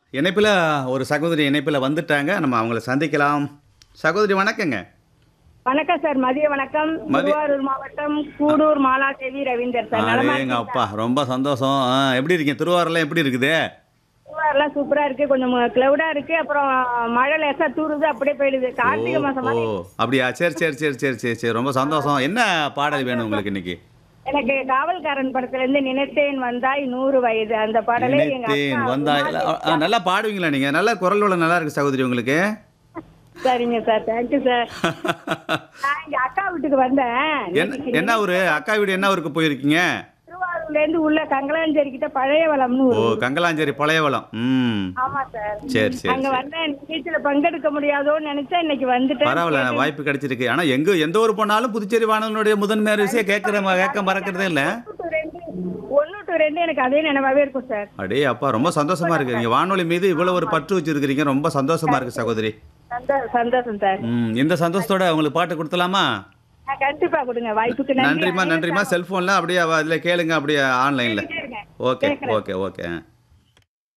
இணைப்பில் ஒரு சகோதரி இணைப்பில் வந்துட்டாங்க நம்ம அவங்கள சந்திக்கலாம் சகோதரி வணக்கங்க வணக்கம் சார் மதிய வணக்கம் மதிய- திருவாரூர் மாவட்டம் கூடூர் மாலாதேவி ரவீந்தர் சார் நலமா எங்க இருக்கீங்களா? அப்பா ரொம்ப சந்தோஷம் ஆ, எப்படி இருக்கீங்க திருவாரூர்லாம் எப்படி இருக்குது திருவாரூர்லாம் சூப்பரா இருக்கு கொஞ்சம் கிளவுடா இருக்கு அப்புறம் மழை லேசா தூருது அப்படியே போயிடுது கார்த்திகை மாசம் ஓ மாதிரி அப்படியா சரி சரி சரி சரி சரி சரி ரொம்ப சந்தோஷம் என்ன பாடல் வேணும் உங்களுக்கு இன்னைக்கு எனக்கு காவல்காரன் படத்துல இருந்து நினைத்தேன் வந்தாய் நூறு வயது அந்த பாடலே எங்க நினைத்தேன் அக்கா வந்தா இல்ல, ஆ, நல்லா பாடுவீங்களா நீங்க நல்ல குரல் வளம் நல்லா இருக்கு சகோதரி உங்களுக்கு சரிங்க சார் தேங்க்யூ சார் நான் எங்க அக்கா வீட்டுக்கு வந்தேன் என்ன என்ன ஊரு அக்கா வீடு என்ன ஊருக்கு போயிருக்கீங்க திருவாரூர்ல இருந்து உள்ள கங்கலாஞ்சேரி கிட்ட பழைய வளம்னு ஓ ஒரு கங்கலாஞ்சேரி பழையவளம் ம் ஆமா சார் சரி சரி அங்க சரி வந்தேன் நிகழ்ச்சியில பங்கெடுக்க முடியாதோன்னு நினைச்சா இன்னைக்கு வந்துட்டேன் பரவாயில்ல வாய்ப்பு கிடைச்சிருக்கு ஆனா எங்க எந்த ஊர் போனாலும் புதுச்சேரி வானொலியுடைய முதன்மை அரிசியை கேட்கிற கேட்க மறக்கிறதே இல்ல ஒன்று to ரெண்டு ஒன்று டு ரெண்டு எனக்கு அதே நினைவாவே இருக்கும் சார் அடே அப்பா ரொம்ப சந்தோஷமா இருக்கு நீங்க வானொலி மீது இவ்வளவு ஒரு பற்று வச்சிருக்கிறீங்க ரொம்ப சந்தோஷமா இருக்கு சகோதரி சந்தோஷம் சந்தோஷம் சார் ம் இந்த சந்தோஷத்தோட உங்களுக்கு பாட்டு கொடுத்தலாமா நான் கண்டிப்பா கொடுங்க வாய்ப்புக்கு நன்றி நன்றிம்மா நன்றிம்மா செல்போன்ல அப்படியே அவ- அதுல கேளுங்க அப்படியே ஆன்லைன்ல ஓகே ஓகே ஓகே